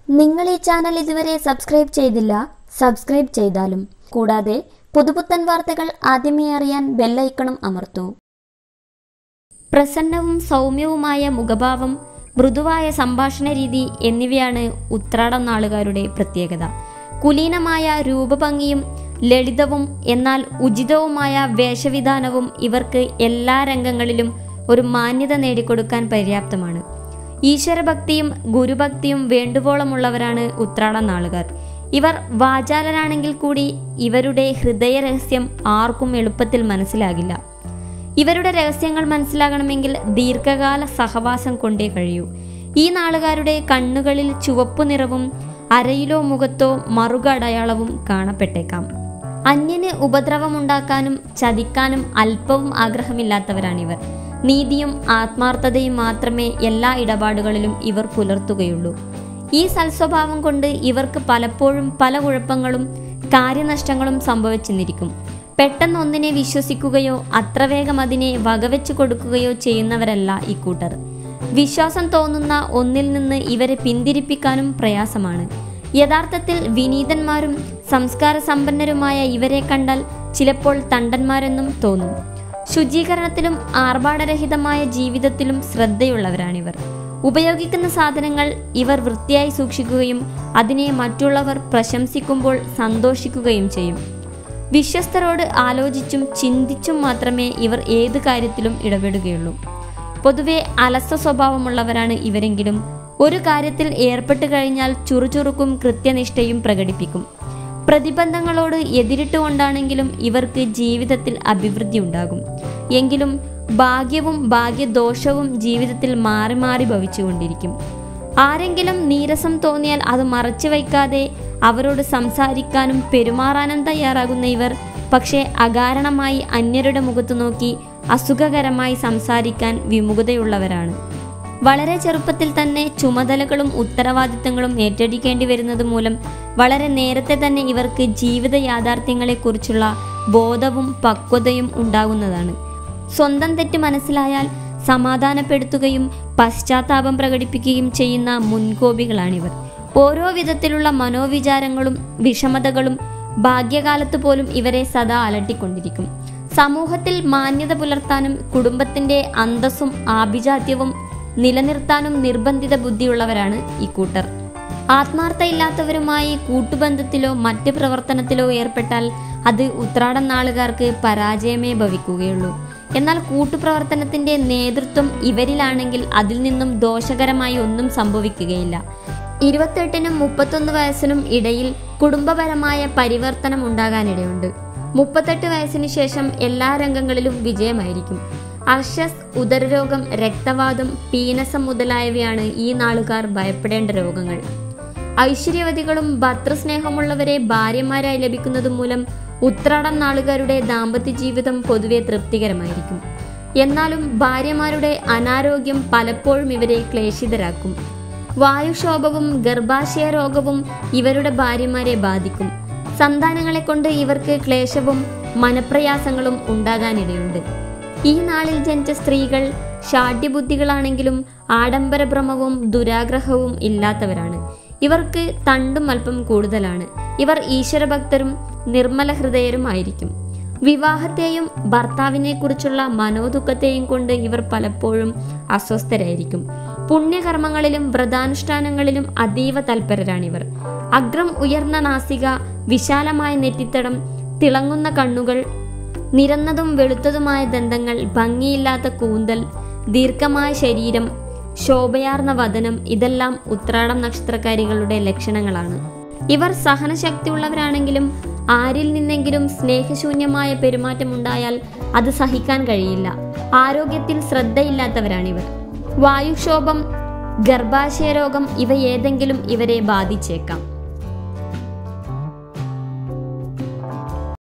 നിങ്ങൾ ഈ ചാനൽ ഇതുവരെ സബ്സ്ക്രൈബ് ചെയ്തില്ല സബ്സ്ക്രൈബ് ചെയ്താലും കൂടാതെ പുതുപുത്തൻ വാർത്തകൾ ആദ്യമേ അറിയാൻ ബെല്ലൈക്കണും അമർത്തൂ പ്രസന്നവും സൗമ്യവുമായ മുഖഭാവം മൃദുവായ സംഭാഷണ രീതി എന്നിവയാണ് ഉത്രാടം നാളുകാരുടെ പ്രത്യേകത കുലീനമായ രൂപഭംഗിയും ലളിതവും എന്നാൽ ഉചിതവുമായ വേഷവിധാനവും ഇവർക്ക് എല്ലാ രംഗങ്ങളിലും ഒരു മാന്യത നേടിക്കൊടുക്കാൻ പര്യാപ്തമാണ് ഈശ്വരഭക്തിയും ഗുരുഭക്തിയും വേണ്ടുവോളമുള്ളവരാണ് ഉത്രാട നാളുകാർ ഇവർ വാചാലരാണെങ്കിൽ കൂടി ഇവരുടെ ഹൃദയരഹസ്യം ആർക്കും എളുപ്പത്തിൽ മനസ്സിലാകില്ല ഇവരുടെ രഹസ്യങ്ങൾ മനസ്സിലാകണമെങ്കിൽ ദീർഘകാല സഹവാസം കൊണ്ടേ കഴിയൂ ഈ നാളുകാരുടെ കണ്ണുകളിൽ ചുവപ്പു നിറവും അരയിലോ മുഖത്തോ മറുക അടയാളവും കാണപ്പെട്ടേക്കാം അന്യന് ഉപദ്രവമുണ്ടാക്കാനും ചതിക്കാനും അല്പവും ആഗ്രഹമില്ലാത്തവരാണിവർ നീതിയും ആത്മാർത്ഥതയും മാത്രമേ എല്ലാ ഇടപാടുകളിലും ഇവർ പുലർത്തുകയുള്ളൂ ഈ സൽസ്വഭാവം കൊണ്ട് ഇവർക്ക് പലപ്പോഴും പല കുഴപ്പങ്ങളും കാര്യനഷ്ടങ്ങളും സംഭവിച്ചെന്നിരിക്കും പെട്ടെന്ന് ഒന്നിനെ വിശ്വസിക്കുകയോ അത്ര വേഗം അതിനെ വകവെച്ചു കൊടുക്കുകയോ ചെയ്യുന്നവരല്ല ഇക്കൂട്ടർ വിശ്വാസം തോന്നുന്ന ഒന്നിൽ നിന്ന് ഇവരെ പിന്തിരിപ്പിക്കാനും പ്രയാസമാണ് യഥാർത്ഥത്തിൽ വിനീതന്മാരും സംസ്കാര സമ്പന്നരുമായ ഇവരെ കണ്ടാൽ ചിലപ്പോൾ തണ്ടന്മാരെന്നും തോന്നും ശുചീകരണത്തിലും ആർഭാടരഹിതമായ ജീവിതത്തിലും ശ്രദ്ധയുള്ളവരാണിവർ ഉപയോഗിക്കുന്ന സാധനങ്ങൾ ഇവർ വൃത്തിയായി സൂക്ഷിക്കുകയും അതിനെ മറ്റുള്ളവർ പ്രശംസിക്കുമ്പോൾ സന്തോഷിക്കുകയും ചെയ്യും വിശ്വസ്തരോട് ആലോചിച്ചും ചിന്തിച്ചും മാത്രമേ ഇവർ ഏത് കാര്യത്തിലും ഇടപെടുകയുള്ളൂ പൊതുവെ അലസ സ്വഭാവമുള്ളവരാണ് ഇവരെങ്കിലും ഒരു കാര്യത്തിൽ ഏർപ്പെട്ട് കഴിഞ്ഞാൽ ചുറുചുറുക്കും കൃത്യനിഷ്ഠയും പ്രകടിപ്പിക്കും പ്രതിബന്ധങ്ങളോട് എതിരിട്ടുകൊണ്ടാണെങ്കിലും ഇവർക്ക് ജീവിതത്തിൽ അഭിവൃദ്ധി ഉണ്ടാകും എങ്കിലും ഭാഗ്യവും ഭാഗ്യദോഷവും ജീവിതത്തിൽ മാറി മാറി ഭവിച്ചുകൊണ്ടിരിക്കും ആരെങ്കിലും നീരസം തോന്നിയാൽ അത് മറച്ചു വയ്ക്കാതെ അവരോട് സംസാരിക്കാനും പെരുമാറാനും തയ്യാറാകുന്ന ഇവർ പക്ഷേ അകാരണമായി അന്യരുടെ മുഖത്ത് നോക്കി അസുഖകരമായി സംസാരിക്കാൻ വിമുഖതയുള്ളവരാണ് വളരെ ചെറുപ്പത്തിൽ തന്നെ ചുമതലകളും ഉത്തരവാദിത്തങ്ങളും ഏറ്റെടുക്കേണ്ടി വരുന്നത് മൂലം വളരെ നേരത്തെ തന്നെ ഇവർക്ക് ജീവിത യാഥാർത്ഥ്യങ്ങളെക്കുറിച്ചുള്ള ബോധവും പക്വതയും ഉണ്ടാകുന്നതാണ് സ്വന്തം തെറ്റ് മനസ്സിലായാൽ സമാധാനപ്പെടുത്തുകയും പശ്ചാത്താപം പ്രകടിപ്പിക്കുകയും ചെയ്യുന്ന മുൻകോപികളാണിവർ ഓരോ വിധത്തിലുള്ള മനോവിചാരങ്ങളും വിഷമതകളും ഭാഗ്യകാലത്ത് പോലും ഇവരെ സദാ അലട്ടിക്കൊണ്ടിരിക്കും സമൂഹത്തിൽ മാന്യത പുലർത്താനും കുടുംബത്തിന്റെ അന്തസ്സും ആഭിജാത്യവും നിലനിർത്താനും നിർബന്ധിത ബുദ്ധിയുള്ളവരാണ് ഇക്കൂട്ടർ ആത്മാർത്ഥയില്ലാത്തവരുമായി കൂട്ടുബന്ധത്തിലോ മറ്റ് പ്രവർത്തനത്തിലോ ഏർപ്പെട്ടാൽ അത് ഉത്രാടം നാളുകാർക്ക് പരാജയമേ ഭവിക്കുകയുള്ളൂ എന്നാൽ കൂട്ടുപ്രവർത്തനത്തിന്റെ നേതൃത്വം ഇവരിലാണെങ്കിൽ അതിൽ നിന്നും ദോഷകരമായി ഒന്നും സംഭവിക്കുകയില്ല ഇരുപത്തെട്ടിനും മുപ്പത്തൊന്ന് വയസ്സിനും ഇടയിൽ കുടുംബപരമായ പരിവർത്തനം ഉണ്ടാകാനിടയുണ്ട് മുപ്പത്തെട്ട് വയസ്സിന് ശേഷം എല്ലാ രംഗങ്ങളിലും വിജയമായിരിക്കും അർഷസ് ഉദരരോഗം രക്തവാദം പീനസം മുതലായവയാണ് ഈ നാളുകാർ ഭയപ്പെടേണ്ട രോഗങ്ങൾ ഐശ്വര്യവതികളും ഭർത്തൃസ്നേഹമുള്ളവരെ ഭാര്യമാരായി ലഭിക്കുന്നത് മൂലം ഉത്രാടം നാളുകാരുടെ ദാമ്പത്യ ജീവിതം പൊതുവെ തൃപ്തികരമായിരിക്കും എന്നാലും ഭാര്യമാരുടെ അനാരോഗ്യം പലപ്പോഴും ഇവരെ ക്ലേശിതരാക്കും വായുക്ഷോഭവും ഗർഭാശയ രോഗവും ഇവരുടെ ഭാര്യമാരെ ബാധിക്കും സന്താനങ്ങളെ കൊണ്ട് ഇവർക്ക് ക്ലേശവും മനപ്രയാസങ്ങളും ഉണ്ടാകാനിടയുണ്ട് ഈ നാളിൽ ജനിച്ച സ്ത്രീകൾ ഷാഠ്യബുദ്ധികളാണെങ്കിലും ആഡംബരഭ്രമവും ദുരാഗ്രഹവും ഇല്ലാത്തവരാണ് ഇവർക്ക് തണ്ടും അല്പം കൂടുതലാണ് ഇവർ ഈശ്വരഭക്തരും നിർമ്മല ഹൃദയരുമായിരിക്കും വിവാഹത്തെയും ഭർത്താവിനെ കുറിച്ചുള്ള മനോദുഃഖത്തെയും കൊണ്ട് ഇവർ പലപ്പോഴും അസ്വസ്ഥരായിരിക്കും പുണ്യകർമ്മങ്ങളിലും വ്രതാനുഷ്ഠാനങ്ങളിലും അതീവ തൽപരരാണിവർ അഗ്രം ഉയർന്ന നാസിക വിശാലമായ നെറ്റിത്തടം തിളങ്ങുന്ന കണ്ണുകൾ നിരന്നതും വെളുത്തതുമായ ദന്തങ്ങൾ ഭംഗിയില്ലാത്ത കൂന്തൽ ദീർഘമായ ശരീരം ശോഭയാർന്ന വദനം ഇതെല്ലാം ഉത്രാടം നക്ഷത്രക്കാരികളുടെ ലക്ഷണങ്ങളാണ് ഇവർ സഹനശക്തിയുള്ളവരാണെങ്കിലും ആരിൽ നിന്നെങ്കിലും സ്നേഹശൂന്യമായ പെരുമാറ്റമുണ്ടായാൽ അത് സഹിക്കാൻ കഴിയില്ല ആരോഗ്യത്തിൽ ശ്രദ്ധയില്ലാത്തവരാണിവർ വായുക്ഷോഭം ഗർഭാശയ രോഗം ഇവ ഏതെങ്കിലും ഇവരെ ബാധിച്ചേക്കാം